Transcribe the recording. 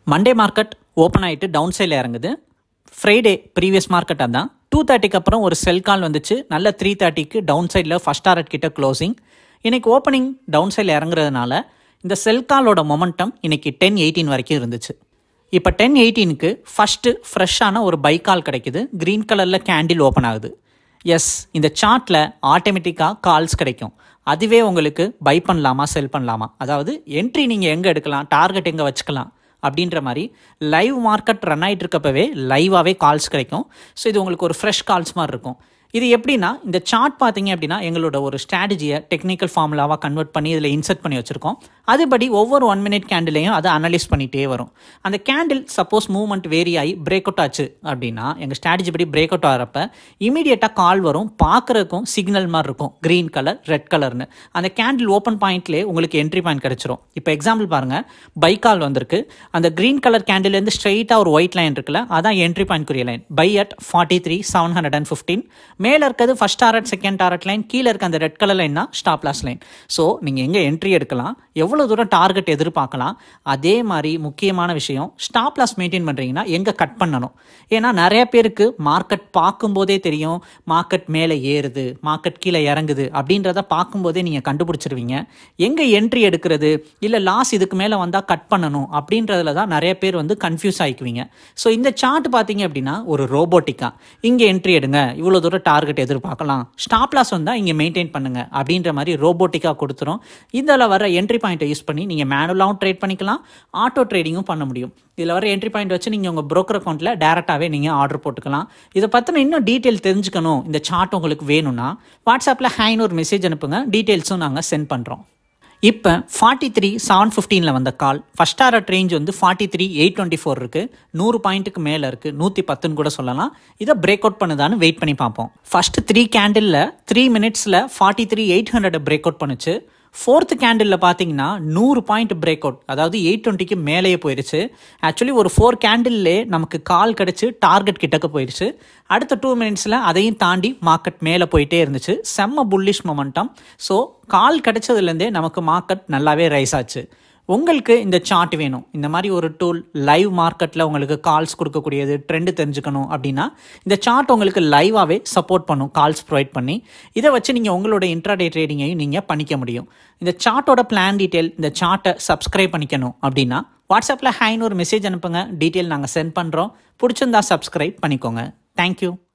Monday market open ஆகிட்டு down சைடில் இறங்குது ஃப்ரைடே ப்ரீவியஸ் மார்க்கெட் அதான் டூ தேர்ட்டிக்கு அப்புறம் ஒரு செல் கால் வந்துச்சு நல்ல த்ரீ தேர்ட்டிக்கு டவுன் சைடில் ஃபஸ்ட் டாரட் கிட்ட க்ளோசிங் இன்னைக்கு ஓப்பனிங் டவுன் சைடில் இறங்குறதுனால இந்த செல் காலோட மொமெண்டம் இன்னைக்கு டென் எயிட்டீன் வரைக்கும் இருந்துச்சு இப்போ டென் எயிட்டீனுக்கு ஃபஸ்ட்டு ஃப்ரெஷ்ஷான ஒரு பை கால் கிடைக்குது க்ரீன் கலரில் கேண்டில் ஓப்பன் ஆகுது எஸ் இந்த சார்ட்டில் ஆட்டோமேட்டிக்காக கால்ஸ் கிடைக்கும் அதுவே உங்களுக்கு பை பண்ணலாமா செல் பண்ணலாமா அதாவது என்ட்ரி நீங்கள் எங்கே எடுக்கலாம் டார்கெட் எங்கே வச்சுக்கலாம் அப்படின்ற மாதிரி லைவ் மார்க்கெட் ரன் ஆகிட்டு இருக்கப்பவே லைவாகவே கால்ஸ் கிடைக்கும் ஸோ இது உங்களுக்கு ஒரு ஃப்ரெஷ் கால்ஸ் மாதிரி இருக்கும் இது எப்படின்னா இந்த சார்ட் பார்த்தீங்க அப்படின்னா எங்களோட ஒரு ஸ்ட்ராட்டஜியை டெக்னிக்கல் ஃபார்முலாவாக கன்வெர்ட் பண்ணி இதில் இன்சர்ட் பண்ணி வச்சுருக்கோம் அதுபடி ஒவ்வொரு ஒன் மினிட் கேண்டிலையும் அதை அனலைஸ் பண்ணிகிட்டே வரும் அந்த கேண்டில் சப்போஸ் மூவ்மெண்ட் வேரி ஆகி பிரேக் அவுட் ஆச்சு அப்படின்னா எங்கள் ஸ்ட்ராட்டஜி படி பிரேக் அவுட் ஆகிறப்ப இமீடியட்டாக கால் வரும் பார்க்குறதுக்கும் சிக்னல் மாதிரி இருக்கும் க்ரீன் கலர் ரெட் கலர்னு அந்த கேண்டில் ஓப்பன் பாயிண்ட்லேயே உங்களுக்கு என்ட்ரி பாயிண்ட் கிடச்சிரும் இப்போ எக்ஸாம்பிள் பாருங்கள் பை கால் வந்திருக்கு அந்த க்ரீன் கலர் கேண்டில்லேருந்து ஸ்ட்ரெயிட்டாக ஒரு ஒயிட் லைன் இருக்குல்ல அதான் என்ட்ரி பாயிண்ட் குறிய line by at forty three seven hundred and fifteen மேலே இருக்கிறது first target second target line கீழே இருக்க அந்த ரெட் கலர் லைன்னா ஸ்டாப் லாஸ் லைன் ஸோ நீங்கள் எங்கே என்ட்ரி எடுக்கலாம் எவ்வளோ தூரம் டார்கெட் எதிர்பார்க்கலாம் அதே மாதிரி முக்கியமான விஷயம் ஸ்டாப் லாஸ் மெயின்டைன் பண்ணுறீங்கன்னா எங்கே கட் பண்ணணும் ஏன்னா நிறைய பேருக்கு மார்க்கெட் பார்க்கும்போதே தெரியும் மார்க்கெட் மேலே ஏறுது மார்க்கெட் கீழே இறங்குது அப்படின்றத பார்க்கும்போதே நீங்கள் கண்டுபிடிச்சிருவீங்க எங்கே என்ட்ரி எடுக்கிறது இல்லை லாஸ் இதுக்கு மேலே வந்தால் கட் பண்ணணும் அப்படின்றதுல தான் நிறைய பேர் வந்து கன்ஃபியூஸ் ஆகிக்குவீங்க ஸோ இந்த சார்ட் பார்த்தீங்க அப்படின்னா ஒரு ரோபோட்டிக்கா இங்கே என்ட்ரி எடுங்க இவ்வளோ தூரம் டார்கெட் எதிர்பார்க்கலாம் ஸ்டாப் லாஸ் வந்தால் இங்கே மெயின்டைன் பண்ணுங்க அப்படின்ற மாதிரி ரோபோட்டிக்காக கொடுத்துரும் இதில் வர என்ட்ரி பாயிண்ட்டை யூஸ் பண்ணி நீங்கள் மேனுவலாகவும் ட்ரேட் பண்ணிக்கலாம் ஆட்டோ ட்ரேடிங்கும் பண்ண முடியும் இதில் வர என்ட்ரி பாயிண்ட் வச்சு நீங்கள் உங்கள் broker அக்கௌண்ட்டில் டேரெக்டாகவே நீங்கள் ஆர்டர் போட்டுக்கலாம் இதை பற்றின இன்னும் டீட்டெயில் தெரிஞ்சுக்கணும் இந்த சார்ட் உங்களுக்கு வேணும்னா வாட்ஸ்அப்பில் ஹேன்னு ஒரு மெசேஜ் அனுப்புங்க டீட்டெயில்ஸும் நாங்கள் சென்ட் பண்ணுறோம் இப்போ ஃபார்ட்டி த்ரீ செவன் ஃபிஃப்டீனில் வந்த கால் ஃபஸ்ட் டாரட் ரேஞ்ச் வந்து forty three eight twenty four இருக்குது நூறு பாயிண்ட்டுக்கு மேலே இருக்குது நூற்றி பத்துன்னு கூட சொல்லலாம் இதை பிரேக் அவுட் பண்ணுதான்னு வெயிட் பண்ணி பார்ப்போம் ஃபஸ்ட்டு த்ரீ கேண்டிலில் த்ரீ மினிட்ஸில் forty three eight hundred break out பண்ணுச்சு ஃபோர்த்து கேண்டிலில் பார்த்தீங்கன்னா நூறு பாயிண்ட் பிரேக் அவுட் அதாவது எயிட் டுவெண்ட்டிக்கு மேலேயே போயிடுச்சு ஆக்சுவலி ஒரு ஃபோர் கேண்டில்லே நமக்கு கால் கிடச்சி டார்கெட் கிட்டக்க போயிடுச்சு அடுத்த டூ மினிட்ஸில் அதையும் தாண்டி மார்க்கெட் மேலே போயிட்டே இருந்துச்சு செம்ம புல்லிஷ் மொமெண்டம் ஸோ கால் கிடைச்சதுலேருந்தே நமக்கு மார்க்கெட் நல்லாவே ரைஸ் ஆச்சு உங்களுக்கு இந்த சார்ட் வேணும் இந்த மாதிரி ஒரு டூல் லைவ் மார்க்கெட்டில் உங்களுக்கு கால்ஸ் கொடுக்கக்கூடியது ட்ரெண்டு தெரிஞ்சுக்கணும் அப்படின்னா இந்த சார்ட் உங்களுக்கு லைவாகவே சப்போர்ட் பண்ணும் கால்ஸ் ப்ரொவைட் பண்ணி இதை வச்சு நீங்கள் உங்களோட இன்ட்ராடே ட்ரேடிங்கையும் நீங்கள் பண்ணிக்க முடியும் இந்த சார்ட்டோட பிளான் டீட்டெயில் இந்த சார்ட்டை சப்ஸ்கிரைப் பண்ணிக்கணும் அப்படின்னா வாட்ஸ்அப்பில் ஹைன்னு ஒரு மெசேஜ் அனுப்புங்க டீட்டெயில் நாங்கள் சென்ட் பண்ணுறோம் பிடிச்சிருந்தா சப்ஸ்கிரைப் பண்ணிக்கோங்க தேங்க்யூ